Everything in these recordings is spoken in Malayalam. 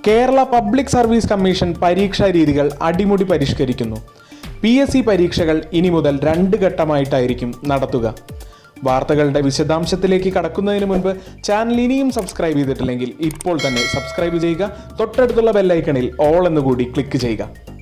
കേരള പബ്ലിക് സർവീസ് കമ്മീഷൻ പരീക്ഷാ രീതികൾ അടിമുടി പരിഷ്കരിക്കുന്നു പി എസ് സി പരീക്ഷകൾ ഇനി മുതൽ രണ്ട് ഘട്ടമായിട്ടായിരിക്കും നടത്തുക വാർത്തകളുടെ വിശദാംശത്തിലേക്ക് കടക്കുന്നതിന് മുൻപ് ചാനൽ ഇനിയും സബ്സ്ക്രൈബ് ചെയ്തിട്ടില്ലെങ്കിൽ ഇപ്പോൾ തന്നെ സബ്സ്ക്രൈബ് ചെയ്യുക തൊട്ടടുത്തുള്ള ബെല്ലൈക്കണിൽ ഓൾ എന്നുകൂടി ക്ലിക്ക് ചെയ്യുക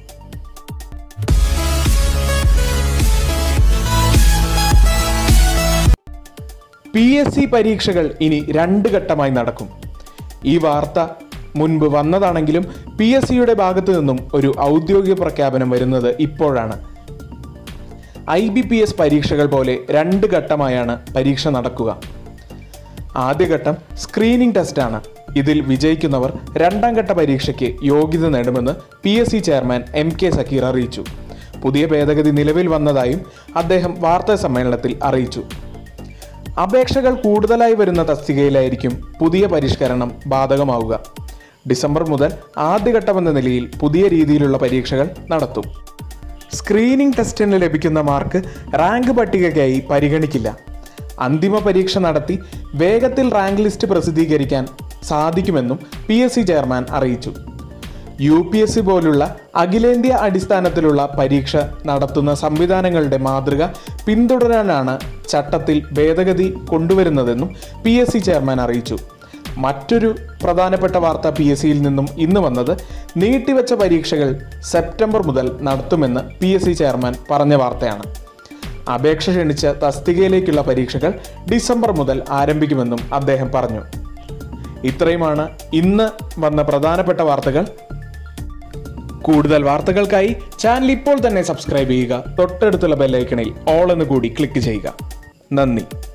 പി എസ് സി പരീക്ഷകൾ ഇനി രണ്ട് ഘട്ടമായി നടക്കും ഈ വാർത്ത മുൻപ് വന്നതാണെങ്കിലും പി എസ് സിയുടെ ഭാഗത്തു നിന്നും ഒരു ഔദ്യോഗിക പ്രഖ്യാപനം വരുന്നത് ഇപ്പോഴാണ് ഐ ബി പി എസ് പരീക്ഷകൾ പോലെ രണ്ട് ഘട്ടമായാണ് പരീക്ഷ നടക്കുക ആദ്യഘട്ടം സ്ക്രീനിംഗ് ടെസ്റ്റാണ് ഇതിൽ വിജയിക്കുന്നവർ രണ്ടാം ഘട്ട പരീക്ഷയ്ക്ക് യോഗ്യത നേടുമെന്ന് P S C chairman M K Sakeer അറിയിച്ചു പുതിയ ഭേദഗതി നിലവിൽ വന്നതായും അദ്ദേഹം വാർത്താ സമ്മേളനത്തിൽ അറിയിച്ചു അപേക്ഷകൾ കൂടുതലായി വരുന്ന തസ്തികയിലായിരിക്കും പുതിയ പരിഷ്കരണം ബാധകമാവുക ഡിസംബർ മുതൽ ആദ്യഘട്ടമെന്ന നിലയിൽ പുതിയ രീതിയിലുള്ള പരീക്ഷകൾ നടത്തും സ്ക്രീനിംഗ് ടെസ്റ്റിന് ലഭിക്കുന്ന മാർക്ക് റാങ്ക് പട്ടികയ്ക്കായി പരിഗണിക്കില്ല അന്തിമ പരീക്ഷ നടത്തി വേഗത്തിൽ റാങ്ക് ലിസ്റ്റ് പ്രസിദ്ധീകരിക്കാൻ സാധിക്കുമെന്നും പി എസ് സി ചെയർമാൻ അറിയിച്ചു യു പി എസ് സി പോലുള്ള അഖിലേന്ത്യാ അടിസ്ഥാനത്തിലുള്ള പരീക്ഷ നടത്തുന്ന സംവിധാനങ്ങളുടെ മാതൃക പിന്തുടരാനാണ് ചട്ടത്തിൽ ഭേദഗതി കൊണ്ടുവരുന്നതെന്നും പി എസ് സി ചെയർമാൻ അറിയിച്ചു മറ്റൊരു പ്രധാനപ്പെട്ട വാർത്ത പി എസ് സിയിൽ നിന്നും ഇന്ന് വന്നത് നീട്ടിവെച്ച പരീക്ഷകൾ സെപ്റ്റംബർ മുതൽ നടത്തുമെന്ന് പി എസ് സി ചെയർമാൻ പറഞ്ഞ വാർത്തയാണ് അപേക്ഷ ക്ഷണിച്ച തസ്തികയിലേക്കുള്ള പരീക്ഷകൾ ഡിസംബർ മുതൽ ആരംഭിക്കുമെന്നും അദ്ദേഹം പറഞ്ഞു ഇത്രയുമാണ് ഇന്ന് വന്ന പ്രധാനപ്പെട്ട വാർത്തകൾ കൂടുതൽ വാർത്തകൾക്കായി ചാനൽ ഇപ്പോൾ തന്നെ സബ്സ്ക്രൈബ് ചെയ്യുക തൊട്ടടുത്തുള്ള ബെല്ലൈക്കണിൽ ഓൾ എന്ന് കൂടി ക്ലിക്ക് ചെയ്യുക നന്ദി